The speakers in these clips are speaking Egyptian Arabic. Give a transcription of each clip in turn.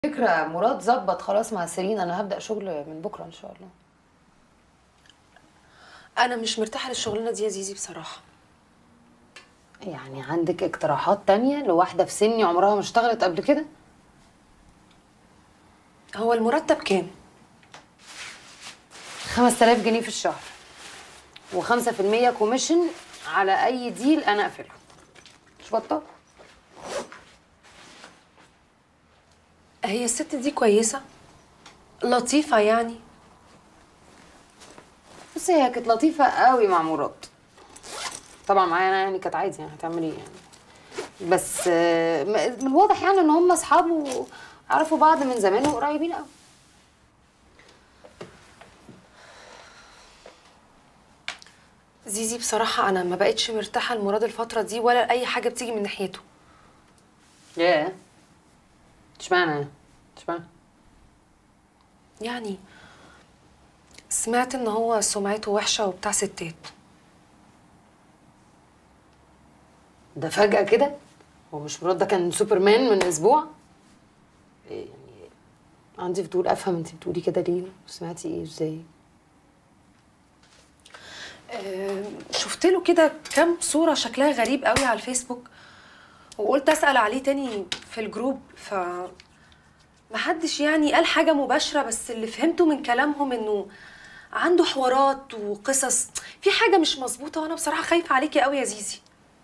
فكرة مراد ظبط خلاص مع سيرين انا هبدأ شغل من بكرة ان شاء الله انا مش مرتاحه للشغلانه دي يا زيزي بصراحه يعني عندك اقتراحات تانية لواحدة في سني عمرها ما اشتغلت قبل كده هو المرتب كام 5000 جنيه في الشهر وخمسة في المية كوميشن على أي ديل أنا أقفله مش بطال هي الست دي كويسه لطيفه يعني بصي هي كانت لطيفة قوي مع مراد طبعا معايا أنا يعني كانت عادي يعني هتعمل إيه يعني بس آه، م- من الواضح يعني إن هم أصحاب وعرفوا بعض من زمان وقريبين قوي زيزي بصراحه انا ما بقتش مرتاحه لمراد الفتره دي ولا اي حاجه بتيجي من ناحيته ياه اشمعنى اشمعنى يعني سمعت ان هو سمعته وحشه وبتاع ستات ده فجأة كده هو مش مراد ده كان سوبرمان من اسبوع إيه يعني عندي فضول افهم انت بتقولي كده ليه سمعتي ايه ازاي آه، شفت له كده كام صوره شكلها غريب قوي على الفيسبوك وقلت اسال عليه تاني في الجروب ف محدش يعني قال حاجه مباشره بس اللي فهمته من كلامهم انه عنده حوارات وقصص في حاجه مش مظبوطه وانا بصراحه خايفه عليكي قوي يا زيزي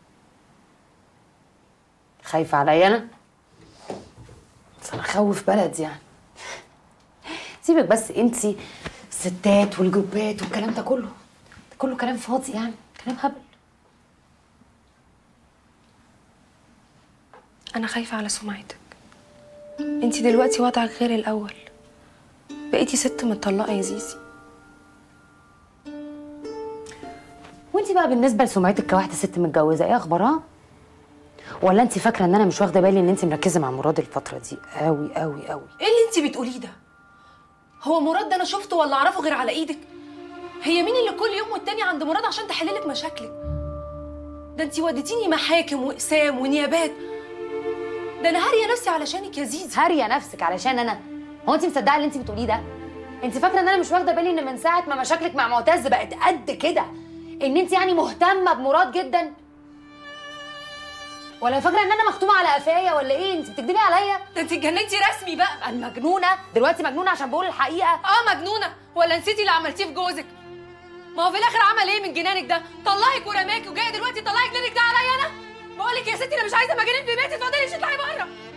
خايفة عليا انا بس انا اخوف بلد يعني سيبك بس انتي الستات والجروبات والكلام ده كله ده كله كلام فاضي يعني كلام هبل انا خايفه على سمعتك انتي دلوقتي وضعك غير الاول بقيتي ست مطلقه يا زيزي وانتي بقى بالنسبة لسمعتك كواحدة ست متجوزة ايه اخبارها؟ ولا انتي فاكرة ان انا مش واخدة بالي ان انتي مركزة مع مراد الفترة دي قوي قوي قوي ايه اللي انتي بتقوليه ده هو مراد ده انا شفته ولا اعرفه غير على ايدك هي مين اللي كل يوم والتاني عند مراد عشان تحللك مشاكلك ده انتي وديتيني محاكم واقسام ونيابات ده انا هاريه نفسي علشانك يا زيزي هاريه نفسك علشان انا هو انت مصدقه اللي انت بتقوليه ده انت فاكره ان انا مش واخده بالي ان من ساعه ما مشاكلك مع معتز بقت قد كده ان انت يعني مهتمه بمراد جدا ولا فاكره ان انا مختومه على قفايا ولا ايه انت بتكدبي عليا ده انتي اتجننتي رسمي بقى انا مجنونه دلوقتي مجنونه عشان بقول الحقيقه اه مجنونه ولا نسيتي اللي عملتيه في جوزك ما هو في الاخر عمل ايه من جنانك ده طلعك ورماكي وجاي دلوقتي طلعك جنانك ده عليا انا بقول لك يا ستي انا مش عايزه مجانين في بيتي اتفضلي امشي اطلعي بره